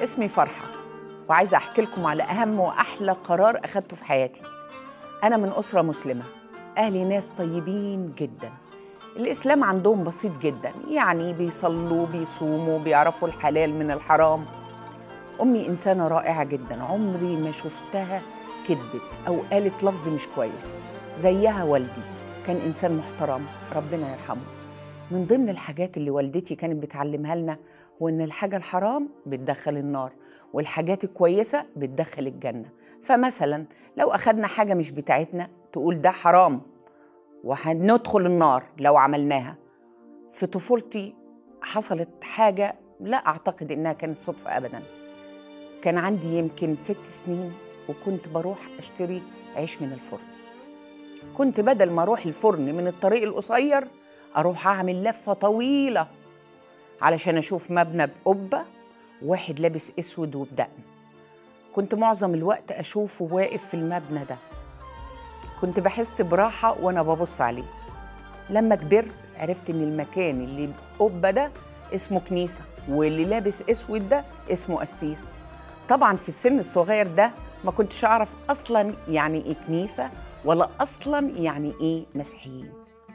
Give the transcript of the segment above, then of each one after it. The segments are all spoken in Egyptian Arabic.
اسمي فرحة وعايزة أحكي لكم على أهم وأحلى قرار أخدته في حياتي أنا من أسرة مسلمة أهلي ناس طيبين جدا الإسلام عندهم بسيط جدا يعني بيصلوا بيصوموا بيعرفوا الحلال من الحرام أمي إنسانة رائعة جدا عمري ما شفتها كذبت أو قالت لفظ مش كويس زيها والدي كان إنسان محترم ربنا يرحمه من ضمن الحاجات اللي والدتي كانت بتعلمها لنا هو إن الحاجة الحرام بتدخل النار والحاجات الكويسة بتدخل الجنة فمثلا لو أخدنا حاجة مش بتاعتنا تقول ده حرام وهندخل النار لو عملناها في طفولتي حصلت حاجة لا أعتقد إنها كانت صدفة أبدا كان عندي يمكن ست سنين وكنت بروح أشتري عيش من الفرن كنت بدل ما أروح الفرن من الطريق القصير أروح أعمل لفة طويلة علشان أشوف مبنى بقبة واحد لابس أسود وبدقن كنت معظم الوقت أشوفه واقف في المبنى ده كنت بحس براحة وأنا ببص عليه لما كبرت عرفت إن المكان اللي بقبة ده اسمه كنيسة واللي لابس أسود ده اسمه قسيس طبعا في السن الصغير ده ما كنتش أعرف أصلا يعني إيه كنيسة ولا أصلا يعني إيه مسيحيين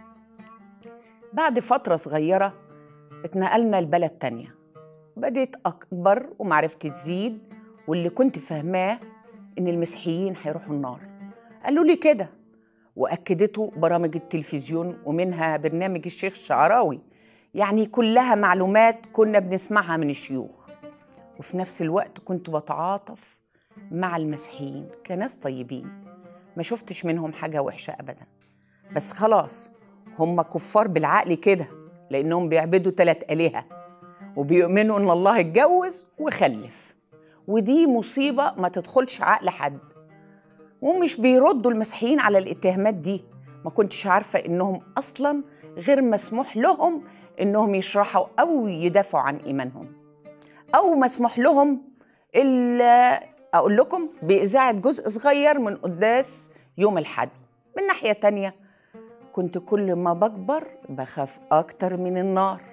بعد فترة صغيرة اتنقلنا لبلد تانية بديت أكبر ومعرفتي تزيد واللي كنت فاهماه إن المسيحيين هيروحوا النار قالوا لي كده وأكدته برامج التلفزيون ومنها برنامج الشيخ الشعراوي يعني كلها معلومات كنا بنسمعها من الشيوخ وفي نفس الوقت كنت بتعاطف مع المسيحيين كناس طيبين ما شفتش منهم حاجة وحشة أبدا بس خلاص هم كفار بالعقل كده لأنهم بيعبدوا ثلاث آلهة وبيؤمنوا إن الله اتجوز وخلف ودي مصيبة ما تدخلش عقل حد ومش بيردوا المسيحيين على الاتهامات دي ما كنتش عارفة إنهم أصلا غير مسموح لهم إنهم يشرحوا أو يدافعوا عن إيمانهم أو مسموح لهم إلا أقول لكم بإذاعة جزء صغير من قداس يوم الحد من ناحية تانية كنت كل ما بكبر بخاف أكتر من النار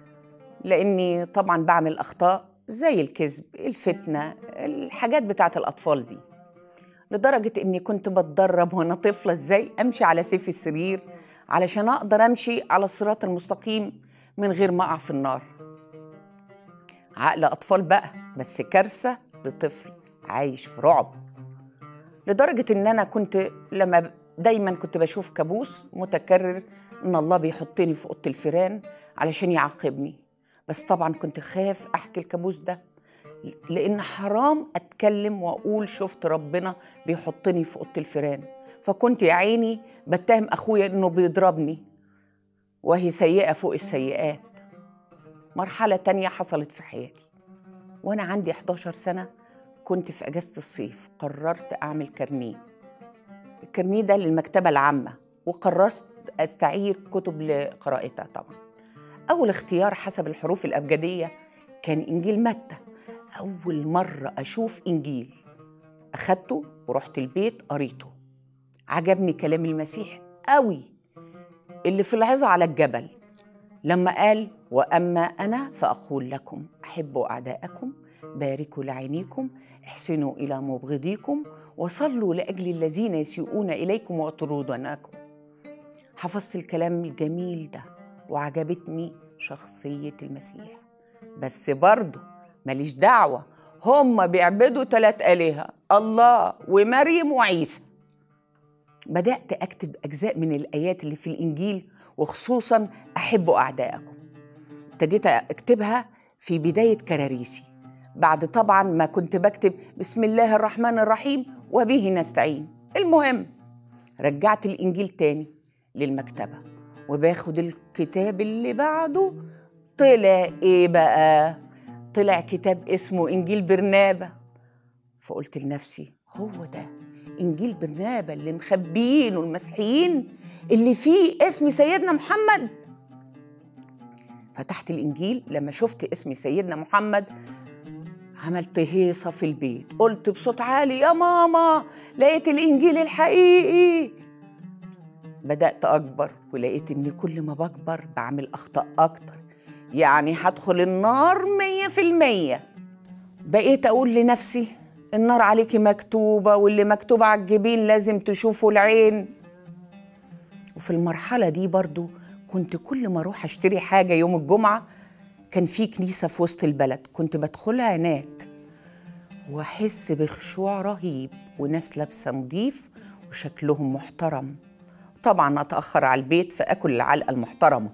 لأني طبعا بعمل أخطاء زي الكذب الفتنة الحاجات بتاعت الأطفال دي لدرجة إني كنت بتدرب وأنا طفلة إزاي أمشي على سيف السرير علشان أقدر أمشي على الصراط المستقيم من غير ما أقع في النار عقل أطفال بقى بس كارثة لطفل عايش في رعب لدرجة إن أنا كنت لما دايما كنت بشوف كابوس متكرر إن الله بيحطني في أوضة الفيران علشان يعاقبني بس طبعا كنت خاف أحكي الكابوس ده لأن حرام أتكلم وأقول شفت ربنا بيحطني في أوضة الفيران فكنت يا عيني بتهم أخويا إنه بيضربني وهي سيئة فوق السيئات مرحلة تانية حصلت في حياتي وأنا عندي 11 سنة كنت في أجازة الصيف قررت أعمل كارنيه الكارنيه ده للمكتبة العامة وقررت أستعير كتب لقراءتها طبعا أول اختيار حسب الحروف الأبجدية كان إنجيل متى أول مرة أشوف إنجيل أخدته ورحت البيت قريته عجبني كلام المسيح قوي اللي في العظة على الجبل لما قال وأما أنا فأقول لكم أحبوا أعداءكم باركوا لعينيكم احسنوا إلى مبغضيكم وصلوا لأجل الذين يسيئون إليكم ويطردونكم حفظت الكلام الجميل ده وعجبتني شخصية المسيح بس برضه ماليش دعوة هم بيعبدوا ثلاث آلهة الله ومريم وعيسى بدأت أكتب أجزاء من الآيات اللي في الإنجيل وخصوصا أحبوا أعداءكم ابتديت أكتبها في بداية كراريسي بعد طبعا ما كنت بكتب بسم الله الرحمن الرحيم وبه نستعين المهم رجعت الإنجيل تاني للمكتبة وباخد الكتاب اللي بعده طلع إيه بقى؟ طلع كتاب اسمه إنجيل برنابة فقلت لنفسي هو ده إنجيل برنابة اللي مخبيينه المسيحيين اللي فيه اسم سيدنا محمد فتحت الإنجيل لما شفت اسم سيدنا محمد عملت هيصة في البيت قلت بصوت عالي يا ماما لقيت الإنجيل الحقيقي بدأت أكبر ولقيت إني كل ما بكبر بعمل أخطاء أكتر يعني هدخل النار مية في المية بقيت اقول لنفسي النار عليكي مكتوبه واللي مكتوب على الجبين لازم تشوفه العين وفي المرحله دي برضو كنت كل ما اروح اشتري حاجه يوم الجمعه كان في كنيسه في وسط البلد كنت بدخلها هناك واحس بخشوع رهيب وناس لابسه نظيف وشكلهم محترم طبعا اتاخر على البيت فاكل العلقه المحترمه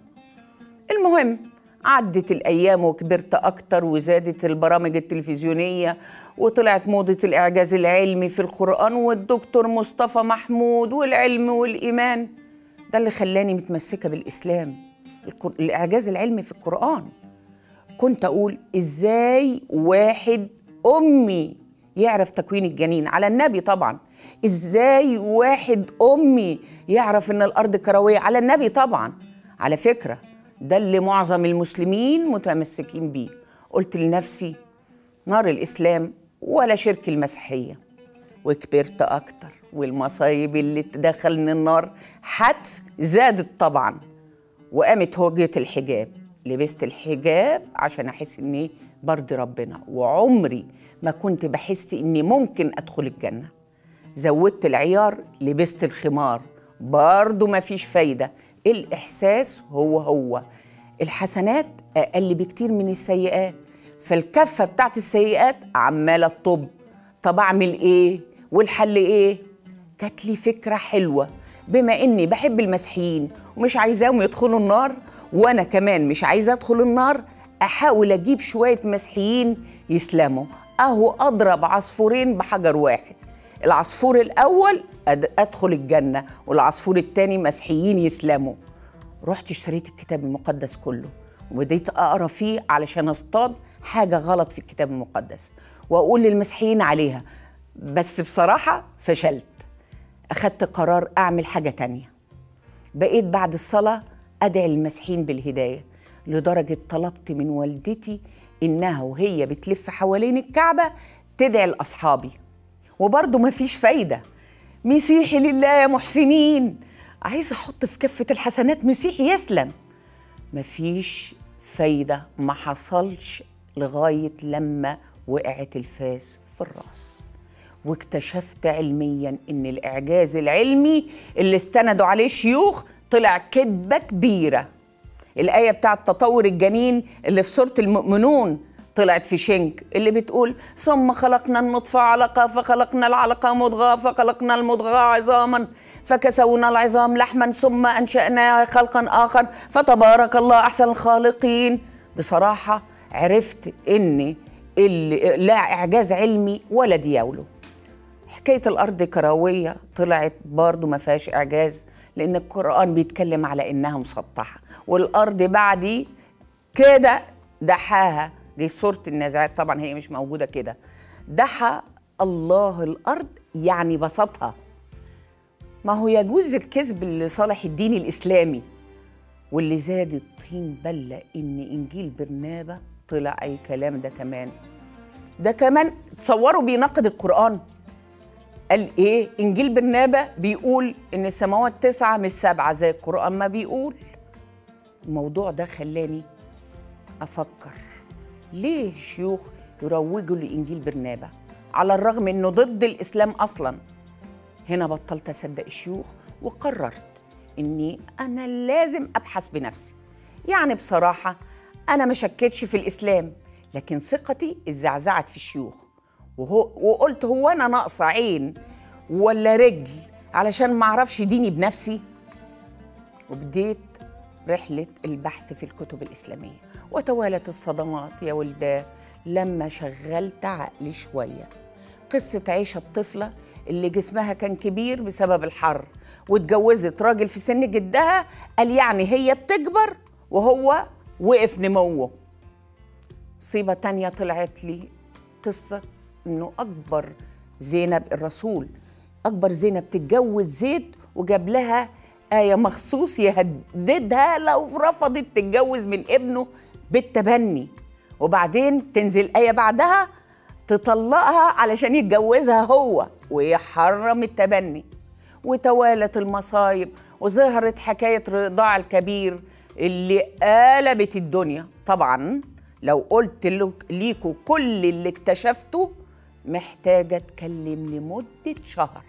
المهم عدت الايام وكبرت اكتر وزادت البرامج التلفزيونيه وطلعت موضه الاعجاز العلمي في القران والدكتور مصطفى محمود والعلم والايمان ده اللي خلاني متمسكه بالاسلام الاعجاز العلمي في القران كنت اقول ازاي واحد امي يعرف تكوين الجنين على النبي طبعا ازاي واحد امي يعرف ان الارض كرويه على النبي طبعا على فكره ده اللي معظم المسلمين متمسكين بيه قلت لنفسي نار الاسلام ولا شرك المسيحيه وكبرت اكتر والمصايب اللي تدخلني النار حتف زادت طبعا وقامت هوجة الحجاب لبست الحجاب عشان احس اني برضي ربنا وعمري ما كنت بحس اني ممكن ادخل الجنه زودت العيار لبست الخمار برضه ما فيش فايده الاحساس هو هو الحسنات اقل بكتير من السيئات فالكفه بتاعت السيئات عماله تطب طب اعمل ايه والحل ايه جات لي فكره حلوه بما اني بحب المسيحيين ومش عايزاهم يدخلوا النار وانا كمان مش عايزه ادخل النار احاول اجيب شويه مسيحيين يسلموا اهو اضرب عصفورين بحجر واحد العصفور الاول ادخل الجنه والعصفور الثاني مسيحيين يسلموا رحت اشتريت الكتاب المقدس كله وبديت اقرا فيه علشان اصطاد حاجه غلط في الكتاب المقدس واقول للمسيحيين عليها بس بصراحه فشلت اخدت قرار اعمل حاجه تانية بقيت بعد الصلاه ادعي للمسيحيين بالهدايه لدرجه طلبت من والدتي انها وهي بتلف حوالين الكعبه تدعي لاصحابي وبرضه مفيش فايده مسيحي لله يا محسنين عايزه احط في كفه الحسنات مسيحي يسلم مفيش فايده ما حصلش لغايه لما وقعت الفاس في الراس واكتشفت علميا ان الاعجاز العلمي اللي استندوا عليه الشيوخ طلع كذبه كبيره الايه بتاعه تطور الجنين اللي في سوره المؤمنون طلعت في شنك اللي بتقول ثم خلقنا النطفة علقة فخلقنا العلقة مضغة فخلقنا المضغة عظاما فكسونا العظام لحما ثم أنشأنا خلقا آخر فتبارك الله أحسن الخالقين بصراحة عرفت إن اللي لا إعجاز علمي ولا دياوله حكاية الأرض كروية طلعت برضو ما فيهاش إعجاز لأن القرآن بيتكلم على إنها مسطحة والأرض بعدي كده دحاها دي في سورة النازعات طبعا هي مش موجودة كده دحى الله الأرض يعني بسطها ما هو يجوز الكذب لصالح الدين الإسلامي واللي زاد الطين بلة إن إنجيل برنابة طلع أي كلام ده كمان ده كمان تصوروا بيناقض القرآن قال إيه إنجيل برنابة بيقول إن السماوات تسعة مش سبعة زي القرآن ما بيقول الموضوع ده خلاني أفكر ليه شيوخ يروجوا لإنجيل برنابة على الرغم إنه ضد الإسلام أصلا هنا بطلت أصدق الشيوخ وقررت إني أنا لازم أبحث بنفسي يعني بصراحة أنا ما شكتش في الإسلام لكن ثقتي اتزعزعت في الشيوخ وهو وقلت هو أنا ناقصة عين ولا رجل علشان ما أعرفش ديني بنفسي وبديت رحلة البحث في الكتب الإسلامية وتوالت الصدمات يا ولداه لما شغلت عقلي شوية قصة عيشة الطفلة اللي جسمها كان كبير بسبب الحر واتجوزت راجل في سن جدها قال يعني هي بتكبر وهو وقف نموه مصيبة تانية طلعت لي قصة انه اكبر زينب الرسول اكبر زينب تتجوز زيد وجاب لها آية مخصوص يهددها لو رفضت تتجوز من ابنه بالتبني وبعدين تنزل آية بعدها تطلقها علشان يتجوزها هو ويحرم التبني وتوالت المصايب وظهرت حكاية رضاع الكبير اللي قلبت الدنيا طبعا لو قلت لك- ليكوا كل اللي اكتشفته محتاجة أتكلم لمدة شهر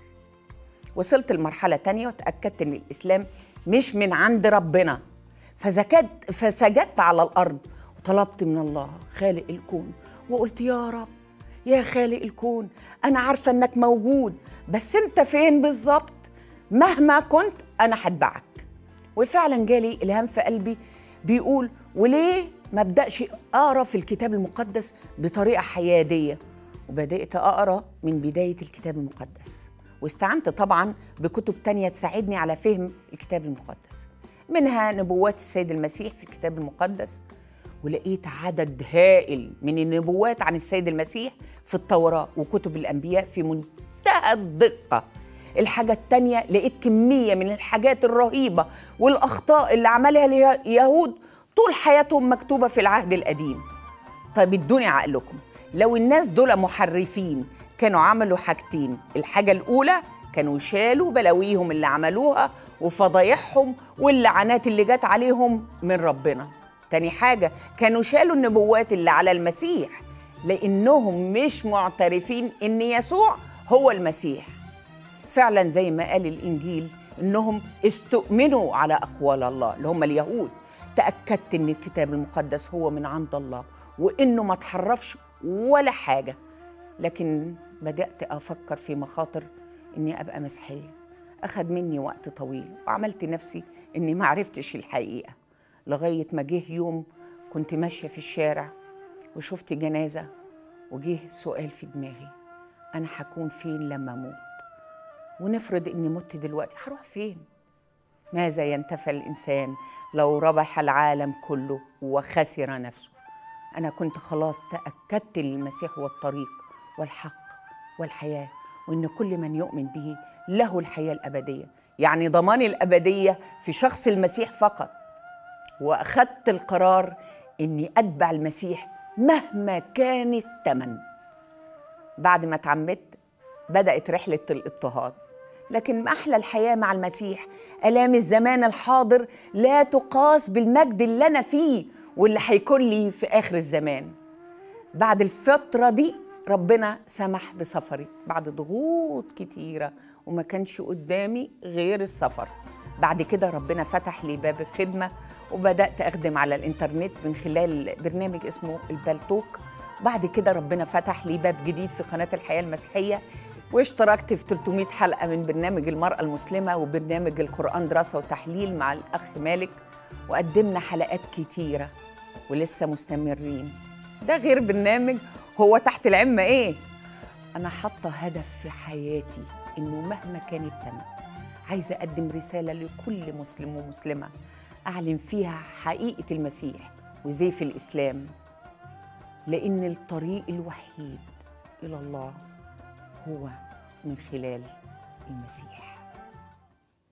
وصلت لمرحلة تانية وتأكدت إن الإسلام مش من عند ربنا فسجدت فسجدت على الأرض وطلبت من الله خالق الكون وقلت يا رب يا خالق الكون أنا عارفة إنك موجود بس أنت فين بالظبط مهما كنت أنا هتبعك وفعلا جالي إلهام في قلبي بيقول وليه ما ابدأش أقرأ في الكتاب المقدس بطريقة حيادية وبدأت أقرأ من بداية الكتاب المقدس واستعنت طبعا بكتب تانية تساعدني على فهم الكتاب المقدس منها نبوات السيد المسيح في الكتاب المقدس ولقيت عدد هائل من النبوات عن السيد المسيح في التوراة وكتب الأنبياء في منتهى الدقة الحاجة التانية لقيت كمية من الحاجات الرهيبة والأخطاء اللي عملها اليهود طول حياتهم مكتوبة في العهد القديم طيب ادوني عقلكم لو الناس دول محرفين كانوا عملوا حاجتين الحاجة الأولى كانوا شالوا بلاويهم اللي عملوها وفضايحهم واللعنات اللي جت عليهم من ربنا تاني حاجة كانوا شالوا النبوات اللي على المسيح لأنهم مش معترفين إن يسوع هو المسيح فعلا زي ما قال الإنجيل إنهم استؤمنوا على أقوال الله اللي هم اليهود تأكدت إن الكتاب المقدس هو من عند الله وإنه ما تحرفش ولا حاجة لكن بدأت أفكر في مخاطر إني أبقى مسيحية أخذ مني وقت طويل وعملت نفسي إني ما عرفتش الحقيقة لغاية ما جه يوم كنت ماشية في الشارع وشفت جنازة وجه سؤال في دماغي أنا هكون فين لما أموت ونفرض إني مت دلوقتي هروح فين ماذا ينتفع الإنسان لو ربح العالم كله وخسر نفسه أنا كنت خلاص تأكدت إن المسيح هو الطريق والحق والحياة وإن كل من يؤمن به له الحياة الأبدية يعني ضمان الأبدية في شخص المسيح فقط وأخذت القرار إني أتبع المسيح مهما كان الثمن بعد ما اتعمدت بدأت رحلة الاضطهاد لكن أحلى الحياة مع المسيح آلام الزمان الحاضر لا تقاس بالمجد اللي أنا فيه واللي هيكون لي في آخر الزمان بعد الفترة دي ربنا سمح بسفري بعد ضغوط كتيرة وما كانش قدامي غير السفر بعد كده ربنا فتح لي باب الخدمة وبدأت أخدم على الإنترنت من خلال برنامج اسمه البلتوك بعد كده ربنا فتح لي باب جديد في قناة الحياة المسيحية واشتركت في 300 حلقة من برنامج المرأة المسلمة وبرنامج القرآن دراسة وتحليل مع الأخ مالك وقدمنا حلقات كتيرة ولسه مستمرين ده غير برنامج هو تحت العمة إيه؟ أنا حاطة هدف في حياتي إنه مهما كان الثمن عايزة أقدم رسالة لكل مسلم ومسلمة أعلن فيها حقيقة المسيح وزيف الإسلام لأن الطريق الوحيد إلى الله هو من خلال المسيح